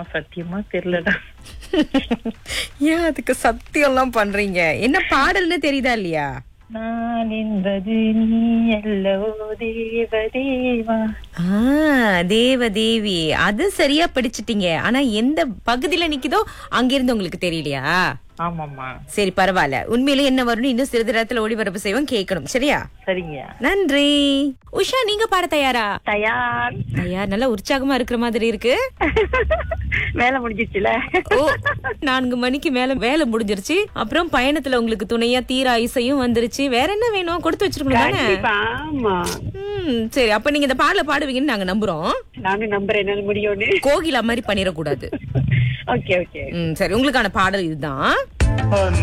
சத்தியமா தெரியலடா ஏன் அதுக்கு சத்தியம் எல்லாம் பண்றீங்க என்ன பாடல்னு தெரியுதா இல்லையா நான் என்பது நீ அல்லவோ தேவதேவா ஆ தேவ தேவி அது சரியா படிச்சிட்டீங்க ஆனா எந்த பகுதியில நிக்குதோ அங்கிருந்து உங்களுக்கு தெரியலையா ஆமாம்மா சரி பரவாயில்ல உண்மையிலே என்ன வரும்னு இன்னும் சிறிது நேரத்துல ஒளிபரப்பு செய்வோம் கேட்கணும் சரியா சரிங்க நன்றி உஷா நீங்க பாட தயாரா தயார் தயார் நல்லா உற்சாகமா இருக்கிற மாதிரி இருக்கு வேலை முடிஞ்சிச்சுல ஓ நான்கு மணிக்கு மேல வேலை முடிஞ்சிருச்சு அப்புறம் பயணத்துல உங்களுக்கு துணையா தீரா இசையும் வந்துருச்சு வேற என்ன வேணும் கொடுத்து வச்சிருக்கணும் தானே கண்டிப்பா ஆமா ம், சரி அப்ப நீங்க இந்த பாடல பாடுவீங்கன்னு நாங்க நம்புறோம் நானும் நம்புறேன் என்னால முடியும்னு கோகிலா மாதிரி பண்ணிடக்கூடாது ஓகே ஓகே ம், சரி உங்களுக்கான பாடல் இதுதான்